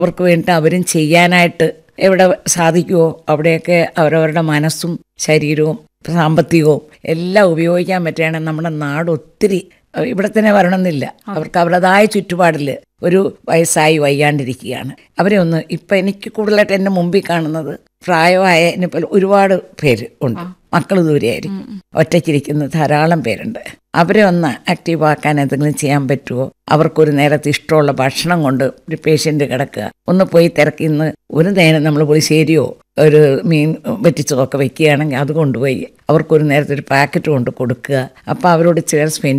അവർക്ക് വേണ്ടി അവരും ചെയ്യാനായിട്ട് എവിടെ സാധിക്കുമോ അവിടെയൊക്കെ അവരവരുടെ മനസ്സും ശരീരവും സാമ്പത്തികവും എല്ലാം ഉപയോഗിക്കാൻ പറ്റുകയാണെങ്കിൽ നമ്മുടെ നാട് ഒത്തിരി അഹ് ഇവിടെ തന്നെ വരണമെന്നില്ല അവർക്ക് അവരുടേതായ ചുറ്റുപാടിൽ ഒരു വയസ്സായി വയ്യാണ്ടിരിക്കുകയാണ് അവരെ ഒന്ന് ഇപ്പം എനിക്ക് കൂടുതലായിട്ട് എൻ്റെ മുമ്പിൽ കാണുന്നത് പ്രായമായ ഇനിയിപ്പോൾ ഒരുപാട് പേര് ഉണ്ട് മക്കൾ ദൂരെയായിരിക്കും ഒറ്റയ്ക്കിരിക്കുന്ന ധാരാളം പേരുണ്ട് അവരെ ഒന്ന് ആക്റ്റീവ് ആക്കാൻ എന്തെങ്കിലും ചെയ്യാൻ പറ്റുമോ അവർക്കൊരു നേരത്തെ ഇഷ്ടമുള്ള ഭക്ഷണം കൊണ്ട് ഒരു പേഷ്യൻ്റ് കിടക്കുക ഒന്ന് പോയി തിരക്കി ഇന്ന് ഒരു നേരം നമ്മൾ പുളിശ്ശേരിയോ ഒരു മീൻ വെറ്റിച്ചതോ ഒക്കെ വെക്കുകയാണെങ്കിൽ അത് കൊണ്ടുപോയി അവർക്കൊരു നേരത്തെ ഒരു പാക്കറ്റ് കൊണ്ട് കൊടുക്കുക അപ്പോൾ അവരോട് ചേർ സ്പെൻഡ്